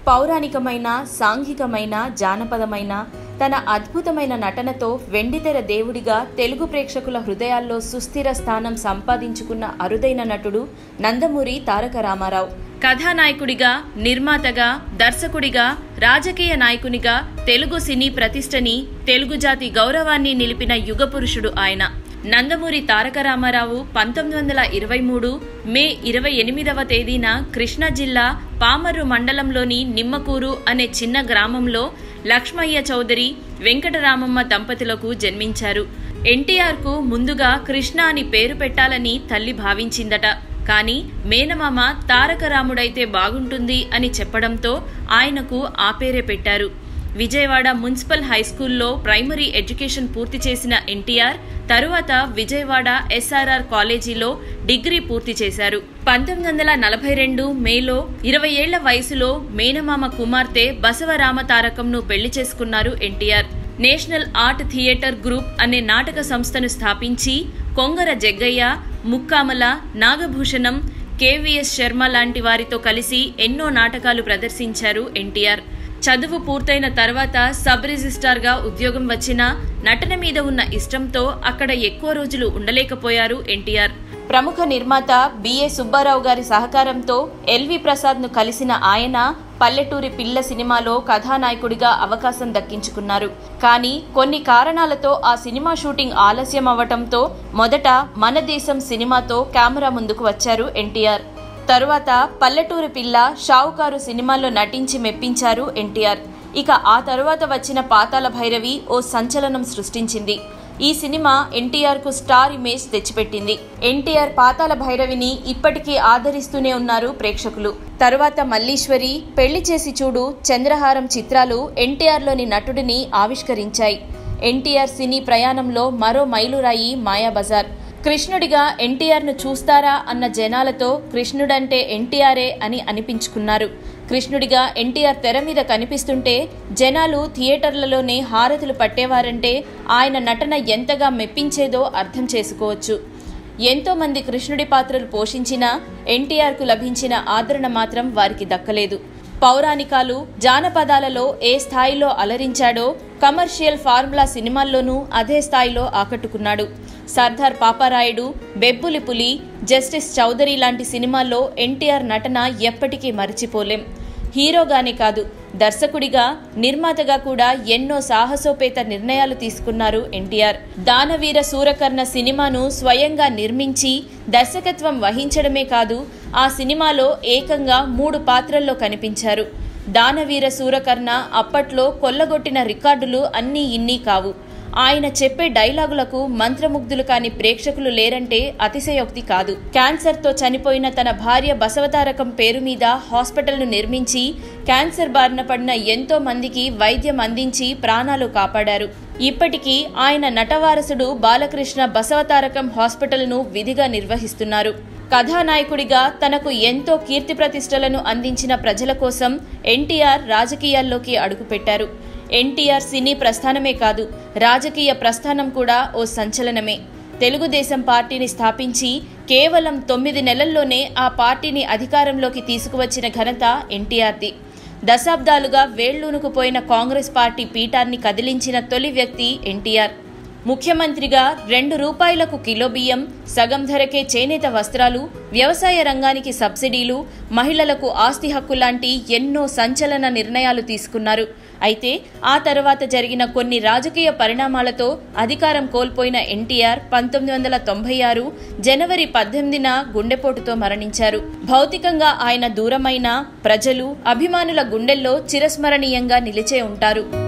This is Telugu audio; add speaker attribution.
Speaker 1: పౌరాణికమైన సాంఘికమైన జానపదమైన తన అద్భుతమైన నటనతో వెండితెర దేవుడిగా తెలుగు ప్రేక్షకుల హృదయాల్లో సుస్థిర స్థానం సంపాదించుకున్న అరుదైన నటుడు నందమూరి తారక రామారావు కథానాయకుడిగా నిర్మాతగా దర్శకుడిగా రాజకీయ నాయకునిగా తెలుగు సినీ ప్రతిష్టని తెలుగు జాతి గౌరవాన్ని నిలిపిన యుగపురుషుడు ఆయన నందమూరి తారక రామారావు పంతొమ్మిది వందల ఇరవై మూడు మే ఇరవై ఎనిమిదవ తేదీన కృష్ణా జిల్లా పామర్రు మండలంలోని నిమ్మకూరు అనే చిన్న గ్రామంలో లక్ష్మయ్య చౌదరి వెంకటరామమ్మ దంపతులకు జన్మించారు ఎన్టీఆర్కు ముందుగా కృష్ణ అని పేరు పెట్టాలని తల్లి భావించిందట కానీ మేనమామ తారక రాముడైతే బాగుంటుంది అని చెప్పడంతో ఆయనకు ఆ పేరే పెట్టారు విజయవాడ మున్సిపల్ హైస్కూల్లో ప్రైమరీ ఎడ్యుకేషన్ పూర్తి చేసిన ఎన్టీఆర్ తరువాత విజయవాడ ఎస్ఆర్ఆర్ కాలేజీలో డిగ్రీ పూర్తి చేశారు పంతొమ్మిది వందల నలభై రెండు మేలో ఇరవై ఏళ్ల వయసులో మేనమామ కుమార్తె బసవరామ తారకంను పెళ్లి చేసుకున్నారు NTR national art theatre group అనే నాటక సంస్థను స్థాపించి కొంగర జగ్గయ్య ముక్కామల నాగభూషణం కేవీఎస్ శర్మ లాంటి వారితో కలిసి ఎన్నో నాటకాలు ప్రదర్శించారు ఎన్టీఆర్ చదువు పూర్తయిన తర్వాత సబ్ రిజిస్ట్రార్ గా ఉద్యోగం వచ్చినా నటన మీద ఉన్న ఇష్టంతో అక్కడ ఎక్కువ రోజులు ఉండలేకపోయారు ఎన్టీఆర్ ప్రముఖ నిర్మాత బిఏ సుబ్బారావు గారి సహకారంతో ఎల్వి ప్రసాద్ ను కలిసిన ఆయన పల్లెటూరి పిల్ల సినిమాలో కథానాయకుడిగా అవకాశం దక్కించుకున్నారు కానీ కొన్ని కారణాలతో ఆ సినిమా షూటింగ్ ఆలస్యం అవ్వటంతో మొదట మన దేశం సినిమాతో కెమెరా ముందుకు వచ్చారు ఎన్టీఆర్ తరువాత పల్లెటూరు పిల్ల షావుకారు సినిమాల్లో నటించి మెప్పించారు ఎన్టీఆర్ ఇక ఆ తరువాత వచ్చిన పాతాల భైరవి ఓ సంచలనం సృష్టించింది ఈ సినిమా ఎన్టీఆర్ కు స్టార్ ఇమేజ్ తెచ్చిపెట్టింది ఎన్టీఆర్ పాతాల భైరవిని ఇప్పటికీ ఆదరిస్తూనే ఉన్నారు ప్రేక్షకులు తరువాత మల్లీశ్వరి పెళ్లి చేసి చూడు చంద్రహారం చిత్రాలు ఎన్టీఆర్ లోని నటుడిని ఆవిష్కరించాయి ఎన్టీఆర్ సినీ ప్రయాణంలో మరో మైలురాయి మాయాబజార్ కృష్ణుడిగా ఎన్టీఆర్ను చూస్తారా అన్న జనాలతో కృష్ణుడంటే ఎన్టీఆరే అని అనిపించుకున్నారు కృష్ణుడిగా ఎన్టీఆర్ తెర మీద కనిపిస్తుంటే జనాలు థియేటర్లలోనే హారతులు పట్టేవారంటే ఆయన నటన ఎంతగా మెప్పించేదో అర్థం చేసుకోవచ్చు ఎంతో మంది కృష్ణుడి పాత్రలు పోషించినా ఎన్టీఆర్కు లభించిన ఆదరణ మాత్రం వారికి దక్కలేదు పౌరాణికాలు జానపదాలలో ఏ స్థాయిలో అలరించాడో కమర్షియల్ ఫార్ములా సినిమాల్లోనూ అదే స్థాయిలో ఆకట్టుకున్నాడు సర్దార్ పాపారాయుడు బెబ్బులి పులి జస్టిస్ చౌదరి లాంటి సినిమాల్లో ఎన్టీఆర్ నటన ఎప్పటికీ మరచిపోలేం హీరోగానే కాదు దర్శకుడిగా నిర్మాతగా కూడా ఎన్నో సాహసోపేత నిర్ణయాలు తీసుకున్నారు ఎన్టీఆర్ దానవీర సూరకర్ణ సినిమాను స్వయంగా నిర్మించి దర్శకత్వం వహించడమే కాదు ఆ సినిమాలో ఏకంగా మూడు పాత్రల్లో కనిపించారు దానవీర సూరకర్ణ అప్పట్లో కొల్లగొట్టిన రికార్డులు అన్నీ ఇన్నీ కావు ఆయన చెప్పే డైలాగులకు మంత్రముగ్ధులు కాని ప్రేక్షకులు లేరంటే అతిశయోక్తి కాదు క్యాన్సర్తో చనిపోయిన తన భార్య బసవతారకం పేరు మీద హాస్పిటల్ను నిర్మించి క్యాన్సర్ బారిన పడిన ఎంతో మందికి వైద్యం అందించి ప్రాణాలు కాపాడారు ఇప్పటికీ ఆయన నటవారసుడు బాలకృష్ణ బసవతారకం హాస్పిటల్ను విధిగా నిర్వహిస్తున్నారు కథానాయకుడిగా తనకు ఎంతో కీర్తి ప్రతిష్టలను అందించిన ప్రజల కోసం ఎన్టీఆర్ రాజకీయాల్లోకి అడుగుపెట్టారు ఎన్టీఆర్ సినీ ప్రస్థానమే కాదు రాజకీయ ప్రస్థానం కూడా ఓ సంచలనమే తెలుగుదేశం పార్టీని స్థాపించి కేవలం తొమ్మిది నెలల్లోనే ఆ పార్టీని అధికారంలోకి తీసుకువచ్చిన ఘనత ఎన్టీఆర్ది దశాబ్దాలుగా వేళ్లూనుకుపోయిన కాంగ్రెస్ పార్టీ పీఠాన్ని కదిలించిన తొలి వ్యక్తి ఎన్టీఆర్ ముఖ్యమంత్రిగా రెండు రూపాయలకు కిలో బియ్యం సగం ధరకే చేనేత వస్త్రాలు వ్యవసాయ రంగానికి సబ్సిడీలు మహిళలకు ఆస్తి హక్కు లాంటి ఎన్నో సంచలన నిర్ణయాలు తీసుకున్నారు అయితే ఆ తర్వాత జరిగిన కొన్ని రాజకీయ పరిణామాలతో అధికారం కోల్పోయిన ఎన్టీఆర్ పంతొమ్మిది వందల తొంభై ఆరు జనవరి పద్దెనిమిదిన గుండెపోటుతో మరణించారు భౌతికంగా ఆయన దూరమైన ప్రజలు అభిమానుల గుండెల్లో చిరస్మరణీయంగా నిలిచే ఉంటారు